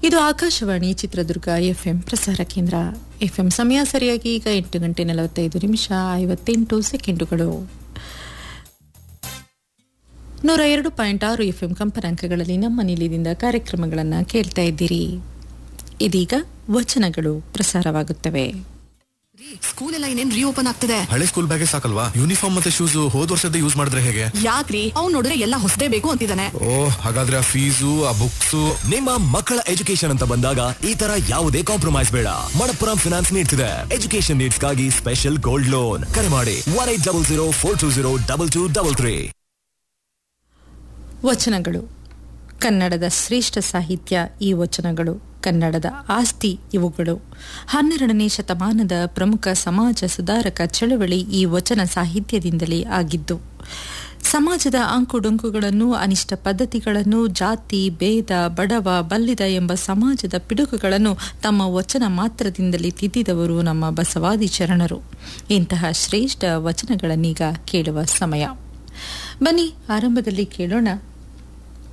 ಇದು ಆಕಾಶವಾಣಿ ಚಿತ್ರದುರ್ಗ ಎಫ್ಎಂ ಪ್ರಸಾರ ಕೇಂದ್ರ ಎಫ್ಎಂ ಸಮಯ ಸರಿಯಾಗಿ ಈಗ ಎಂಟು ಗಂಟೆ ನಲವತ್ತೈದು ನಿಮಿಷ ಐವತ್ತೆಂಟು ಸೆಕೆಂಡುಗಳು ನೂರ ಎರಡು ಪಾಯಿಂಟ್ ಆರು ಎಫ್ಎಂ ಕಂಪನಾಂಕಗಳಲ್ಲಿ ನಮ್ಮ ನಿಲಯದಿಂದ ಕಾರ್ಯಕ್ರಮಗಳನ್ನು ಕೇಳ್ತಾ ಇದ್ದೀರಿ ಇದೀಗ ವಚನಗಳು ಪ್ರಸಾರವಾಗುತ್ತವೆ ಸ್ಕೂಲ್ ಎಲ್ಲ ಇನ್ನೇನ್ ರೀಓಪನ್ ಆಗ್ತಿದೆ ಹಳೆ ಸ್ಕೂಲ್ ಬ್ಯಾಗೇ ಸಾಕಲ್ವಾ ಯೂನಿಫಾರ್ಮ್ ಮತ್ತೆ ಶೂಸ್ ಹೋದ್ ವರ್ಷದ ಯೂಸ್ ಮಾಡಿದ್ರೆ ಹೇಗೆ ಯಾಕ್ರಿ ಅವ್ನ್ ನೋಡಿದ್ರೆ ಎಲ್ಲ ಹೊಸದೇ ಬೇಕು ಅಂತಿದ್ದಾನೆ ಓ ಹಾಗಾದ್ರೆ ಆ ಫೀಸು ಆ ಬುಕ್ಸ್ ನಿಮ್ಮ ಮಕ್ಕಳ ಎಜುಕೇಶನ್ ಅಂತ ಬಂದಾಗ ಈ ತರ ಯಾವುದೇ ಕಾಂಪ್ರಮೈಸ್ ಬೇಡ ಮಣಪ್ಪುರಂ ಫಿನಾನ್ಸ್ ನೀಡ್ತಿದೆ ಎಜುಕೇಶನ್ ನೀಡ್ಸ್ಗಾಗಿ ಸ್ಪೆಷಲ್ ಗೋಲ್ಡ್ ಲೋನ್ ಕರೆ ಮಾಡಿ one eight double zero four two zero double two double three ವಚನಗಳು ಕನ್ನಡದ ಶ್ರೇಷ್ಠ ಸಾಹಿತ್ಯ ಈ ವಚನಗಳು ಕನ್ನಡದ ಆಸ್ತಿ ಇವುಗಳು ಹನ್ನೆರಡನೇ ಶತಮಾನದ ಪ್ರಮುಖ ಸಮಾಜ ಸುಧಾರಕ ಚಳವಳಿ ಈ ವಚನ ಸಾಹಿತ್ಯದಿಂದಲೇ ಆಗಿದ್ದು ಸಮಾಜದ ಅಂಕುಡೊಂಕುಗಳನ್ನು ಅನಿಷ್ಟ ಪದ್ಧತಿಗಳನ್ನು ಜಾತಿ ಭೇದ ಬಡವ ಬಲ್ಲಿದ ಎಂಬ ಸಮಾಜದ ಪಿಡುಗುಗಳನ್ನು ತಮ್ಮ ವಚನ ಮಾತ್ರದಿಂದಲೇ ತಿದ್ದಿದವರು ನಮ್ಮ ಬಸವಾದಿ ಶರಣರು ಇಂತಹ ಶ್ರೇಷ್ಠ ವಚನಗಳನ್ನೀಗ ಕೇಳುವ ಸಮಯ ಬನ್ನಿ ಆರಂಭದಲ್ಲಿ ಕೇಳೋಣ